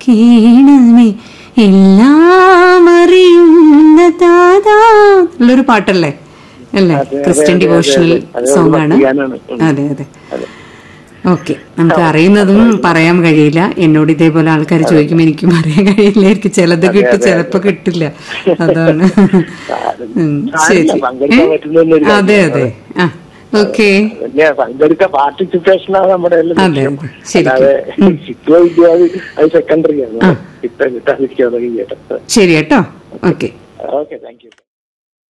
കേണമേ എല്ലാം അറിയുന്ന താതാ ഉള്ളൊരു പാട്ടല്ലേ അല്ലേ അതെ, അതെ, ക്രിസ്ത്യൻ അതെ, ഡിവോഷണൽ അതെ, അതെ. അത് സോങ് ആണ് ഭക്തിഗാനാണ്. ഉം. അതെ അതെ അതെ. ഓക്കെ നമുക്ക് അറിയുന്നതും പറയാൻ കഴിയില്ല എന്നോട് ഇതേപോലെ ആൾക്കാർ ചോദിക്കുമ്പോൾ എനിക്കും അറിയാൻ കഴിയില്ലായിരിക്കും ചിലത് കിട്ടും ചിലപ്പോ കിട്ടില്ല അതാണ് ഉം, ശരി സാരില്ല, പങ്കെടുക്കാൻ പറ്റുന്നതല്ലേ ഒരു അതെ കാര്യം. അതെ ആ ഓക്കെ പിന്നെ പങ്കെടുക്ക പാർട്ടിസിപ്പേഷനാണ് നമ്മുടെ എല്ലാം അതെ, ലക്ഷ്യം. അതെ. ശരിക്കും. അല്ലാതെ കിട്ടുമോ ഇല്ലയോ അത് അത് സെക്കൻഡറി ആണ് കിട്ടാൻ കിട്ടാതിരിക്കുക അതൊക്കെ കേട്ടോ ശരി കേട്ടോ ഓക്കെ ഓക്കെ താങ്ക് യു